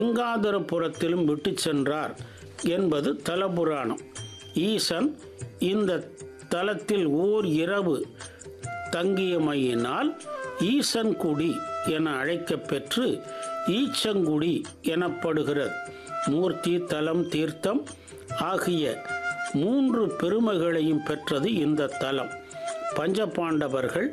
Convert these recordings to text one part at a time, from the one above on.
கங்காதரபுரத்திலும் விட்டு சென்றார் என்பது தலபுராணம் ஈசன் இந்த தலத்தில் ஓர் இரவு தங்கியமையினால் ஈசன்குடி என அழைக்கப் பெற்று ஈச்சங்குடி எனப்படுகிறது மூர்த்தி தலம் தீர்த்தம் ஆகிய மூன்று பெருமைகளையும் பெற்றது இந்த தலம் பஞ்சபாண்டவர்கள்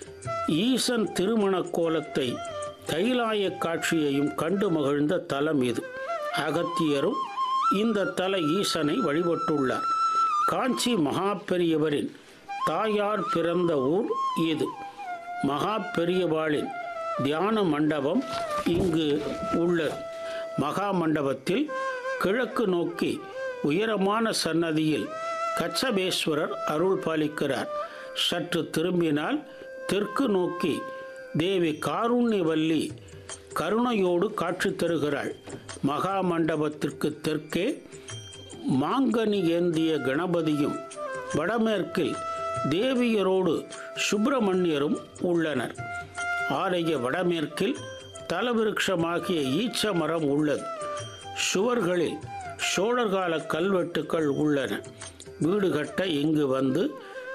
ஈசன் திருமண கோலத்தை கைலாய காட்சியையும் கண்டு மகிழ்ந்த தலம் இது அகத்தியரும் இந்த தல ஈசனை வழிபட்டுள்ளார் காஞ்சி மகா பெரியவரின் தாயார் பிறந்த ஊர் இது மகா பெரியவாளின் தியான மண்டபம் இங்கு உள்ளது மகா மண்டபத்தில் கிழக்கு நோக்கி உயரமான சன்னதியில் கச்சபேஸ்வரர் அருள் பாலிக்கிறார் சற்று திரும்பினால் தெற்கு நோக்கி தேவி காருண்யவல்லி கருணையோடு காட்சி தருகிறாள் மகா மண்டபத்திற்கு தெற்கே மாங்கனி ஏந்திய கணபதியும் வடமேற்கில் தேவியரோடு சுப்பிரமணியரும் உள்ளனர் ஆலய வடமேற்கில் தலவிருட்சமாகிய ஈச்ச மரம் உள்ளது சுவர்களில் சோழர்கால கல்வெட்டுக்கள் உள்ளன வீடு கட்ட இங்கு வந்து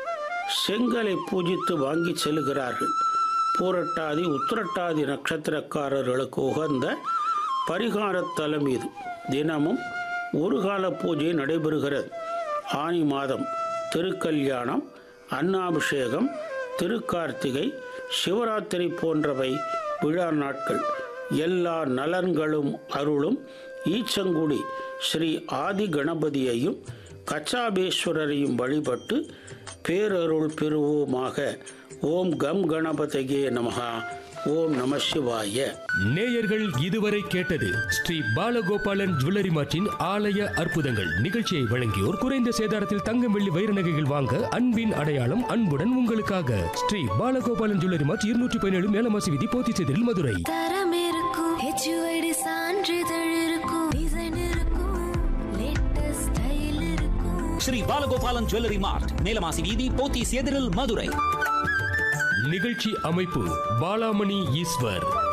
செங்கலை பூஜித்து வாங்கி செல்கிறார்கள் பூரட்டாதி உத்திரட்டாதி நட்சத்திரக்காரர்களுக்கு உகந்த பரிகாரத் தலம் இது தினமும் ஒரு கால பூஜை நடைபெறுகிறது ஆனி மாதம் திருக்கல்யாணம் அன்னாபிஷேகம் திருக்கார்த்திகை சிவராத்திரி போன்றவை விழா நாட்கள் எல்லா நலன்களும் அருளும் ஈச்சங்குடி ஸ்ரீ ஆதி கணபதியையும் கச்சாபேஸ்வரரையும் வழிபட்டு பேரருள் பெறுவோமாக ஓம் கம் கணபதியே நமகா ஓம் நம சிவாய நேயர்கள் இதுவரை கேட்டது ஸ்ரீ பாலகோபாலன் ஜுவல்லரி மார்ட்டின் ஆலய அற்புதங்கள் நிகழ்ச்சியை வழங்கியோர் குறைந்த சேதாரத்தில் தங்கம் வெள்ளி வைர நகைகள் வாங்க அன்பின் அடையாளம் அன்புடன் உங்களுக்காக ஸ்ரீ பாலகோபாலன் ஜுவல்லரி மார்ட் இருநூற்றி பதினேழு மேலமாசி விதி போத்திச்செதில் மதுரை தரம் இருக்கும் ஹெச்யூஐடி சான்றிதழ் இருக்கும் டிசைன் இருக்கும் லேட்டஸ்ட் ஸ்டைல் இருக்கும் ஸ்ரீ பாலகோபாலன் ஜுவல்லரி மார்ட் மேலமாசி வீதி போத்தீஸ் எதிரில் மதுரை நிகழ்ச்சி அமைப்பு பாலாமணி ஈஸ்வர்